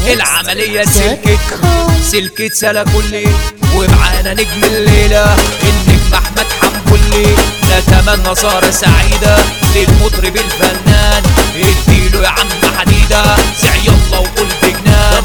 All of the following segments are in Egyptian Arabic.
العملية سلكت سلكت سلا كلي ومعانا نجم الليلة النجم أحمد حنبلي نتمنى سهرة سعيدة للمطرب الفنان اديله يا عم حديدة سع يلا وقول بجنان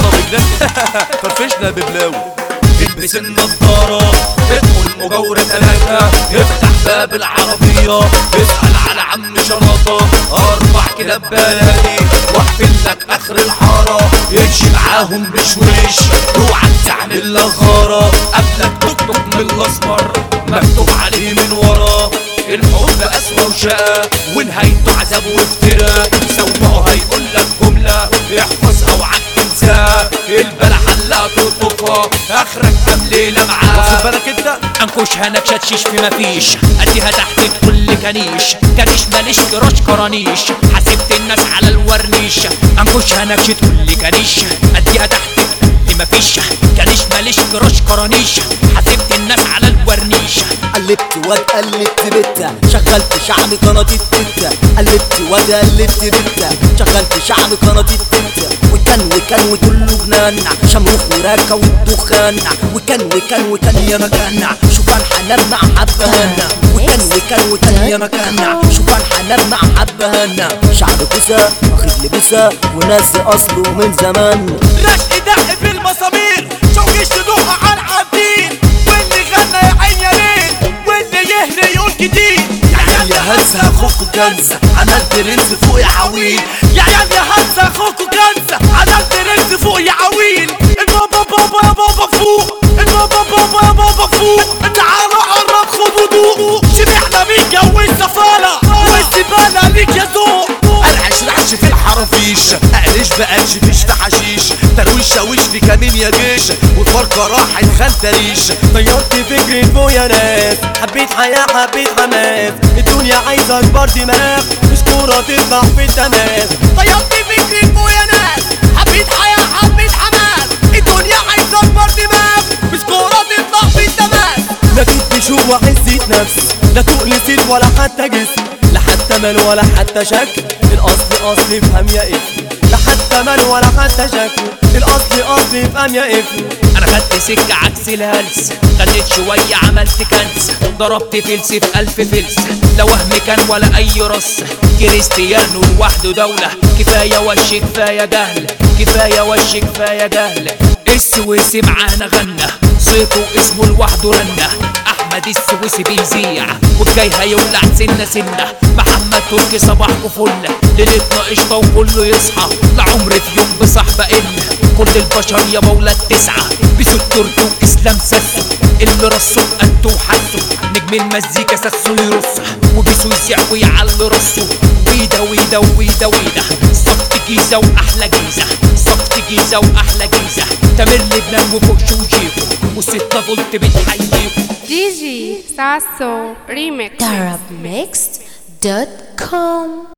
فرفشنا ببلاوي البس النضارة ادخل مجاورة تلاتة افتح باب العربية اسأل على عم شراطة أربع كلاب بلدي واحفل لك آخر الحارة امشي معاهم بشويش اوعى تعمل لك غارة قبلك توك توك من الأسمر مكتوب عليه من ورا الحب أسوأ وشقى ونهايته عذاب وافتراء سواه هيقول لك جملة احفظها وعك تنساها البلحة اللي هتطبخها اخرك كام ليلة معاه واخد بالك انت انكشها نكشتشيش في مفيش اديها تحت كل كنيش كنيش ماليش كراش كرانيش حسبت الناس على الورنيش انكشها نكشت كل كنيش اديها تحت كل مفيش كنيش ماليش كراش كرانيش حسبت الناس على الورنيش قلبت واد قلبت بتة شغلت شعبي قناة التتة قلبت واد قلبت بتة شغلت شعبي قناة التتة وكان وكان وكله جنان شمروخ وراكة والدخان وكان وكان وكان يا مكان شوفان حنان مع حبهنا وكان وكان وكان يا مكان شوفان حنان مع حبهنا شعب كسا واخد لبسة وناس اصله من زمان رشق دق في المسامير شوقش تدوها على العابدين واللي غنى يا عين يا ليل واللي يهري يقول كتير يا عيال يا هزة اخوكوا كنزة انا البرنس فوق يا عويل يا عيال يا هزة اخوكوا كنزة انا البرنس فوق يا عويل البابا بابا يا بابا فوق البابا بابا يا بابا فوق تعالوا قرب خد وضوء شبعنا من جو السفالة والزبالة ليك يا ذوق ارعش رعش في الحرافيش اقلش بقلش فيش في حشيش ترويش شاويش في كمين يا جيش والفرقة راحت خلتريش طيرت فكري فوق يا ناس حبيت حياة حبيت حماس الدنيا عايزة اكبر دماغ مش كورة تطلع في التماس طيرت فكري فوق يا ناس حبيت حياة حبيت حماس الدنيا عايزة اكبر دماغ مش كورة تطلع في التماس لا كنت بشوق وحسيت نفسي لا تقل نسيت ولا حتى جسم لا حتى مال ولا حتى شكل الاصل اصلي افهم يا ابني لا حتى مال ولا حتى شكل الاصل اصلي افهم يا ابني انا خدت سكة عكس الهلس خليت شوية عملت كنس ضربت فلس في الف فلس لا وهم كان ولا اي رص كريستيانو لوحده دولة كفاية وش كفاية جهل كفاية وش كفاية جهل السويسي معانا غنى صيته اسمه لوحده رنة احمد السويسي بيذيع والجاي هيولع سنة سنة محمد تركي صباحكوا فل ليلتنا قشطة وكله يصحى لعمر في يوم بصحبة ان كل البشر يا مولى التسعة بيسو التركي واسلام ساسو اللي رصه بقده وحسه نجم المزيكا ساسو يرص وبيسو يسيع ويعلي رصه ويدا ويدا ويدا ويدا صفت جيزة واحلى جيزة صفت جيزة واحلى جيزة تامر لبنان وفوق شوشيكو والستة دولت بتحييكو Gigi Sasso Remix Arabmixed.com